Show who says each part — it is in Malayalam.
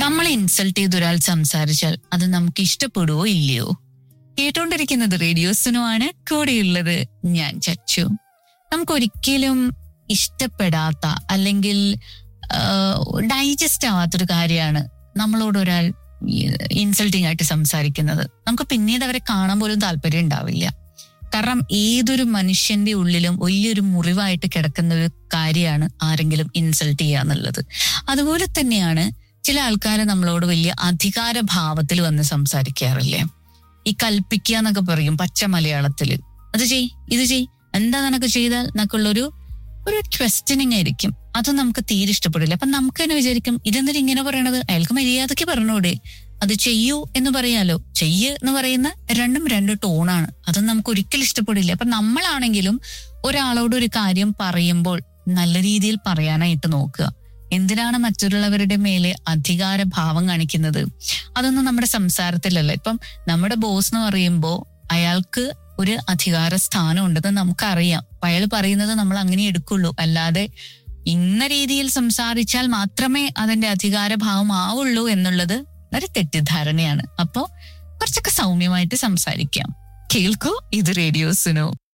Speaker 1: നമ്മളെ ഇൻസൾട്ട് ചെയ്ത ഒരാൾ സംസാരിച്ചാൽ അത് നമുക്ക് ഇഷ്ടപ്പെടുവോ ഇല്ലയോ കേട്ടോണ്ടിരിക്കുന്നത് റേഡിയോസിനോ ആണ് കൂടെയുള്ളത് ഞാൻ ചച്ചു നമുക്കൊരിക്കലും ഇഷ്ടപ്പെടാത്ത അല്ലെങ്കിൽ ഡൈജസ്റ്റ് ആവാത്തൊരു കാര്യമാണ് നമ്മളോട് ഒരാൾ ഇൻസൾട്ടിങ് ആയിട്ട് സംസാരിക്കുന്നത് നമുക്ക് പിന്നീട് അവരെ കാണാൻ പോലും താല്പര്യം ഉണ്ടാവില്ല കാരണം ഏതൊരു മനുഷ്യന്റെ ഉള്ളിലും വലിയൊരു മുറിവായിട്ട് കിടക്കുന്ന ഒരു കാര്യമാണ് ആരെങ്കിലും ഇൻസൾട്ട് ചെയ്യുക എന്നുള്ളത് അതുപോലെ തന്നെയാണ് ചില ആൾക്കാരെ നമ്മളോട് വലിയ അധികാര ഭാവത്തിൽ വന്ന് സംസാരിക്കാറില്ലേ ഈ കൽപ്പിക്കുക എന്നൊക്കെ പറയും പച്ച മലയാളത്തില് അത് ചെയ് ഇത് ചെയ് എന്താ നിനക്ക് ചെയ്താൽ എന്നൊക്കെയുള്ളൊരു ഒരു ക്വസ്റ്റ്യനിങ് ആയിരിക്കും അത് നമുക്ക് തീരെ ഇഷ്ടപ്പെടില്ല അപ്പൊ നമുക്ക് തന്നെ വിചാരിക്കും ഇതെന്തിനാ ഇങ്ങനെ പറയണത് അയാൾക്ക് മര്യാദയ്ക്ക് പറഞ്ഞൂടെ അത് ചെയ്യൂ എന്ന് പറയാലോ ചെയ്യ് എന്ന് പറയുന്ന രണ്ടും രണ്ട് ടോണാണ് അത് നമുക്ക് ഒരിക്കലും ഇഷ്ടപ്പെടില്ല അപ്പൊ നമ്മളാണെങ്കിലും ഒരാളോട് ഒരു കാര്യം പറയുമ്പോൾ നല്ല രീതിയിൽ പറയാനായിട്ട് നോക്കുക എന്തിനാണ് മറ്റുള്ളവരുടെ മേലെ അധികാര ഭാവം കാണിക്കുന്നത് അതൊന്നും നമ്മുടെ സംസാരത്തിലല്ല ഇപ്പം നമ്മുടെ ബോസ് എന്ന് പറയുമ്പോൾ അയാൾക്ക് ഒരു അധികാര സ്ഥാനം ഉണ്ടെന്ന് നമുക്കറിയാം അപ്പൊ അയാൾ പറയുന്നത് നമ്മൾ അങ്ങനെ എടുക്കുള്ളൂ അല്ലാതെ ഇന്ന രീതിയിൽ സംസാരിച്ചാൽ മാത്രമേ അതിന്റെ അധികാരഭാവം ആവുള്ളൂ എന്നുള്ളത് ഒരു തെറ്റിദ്ധാരണയാണ് അപ്പോ കുറച്ചൊക്കെ സൗമ്യമായിട്ട് സംസാരിക്കാം കേൾക്കൂ ഇത് റേഡിയോസിനോ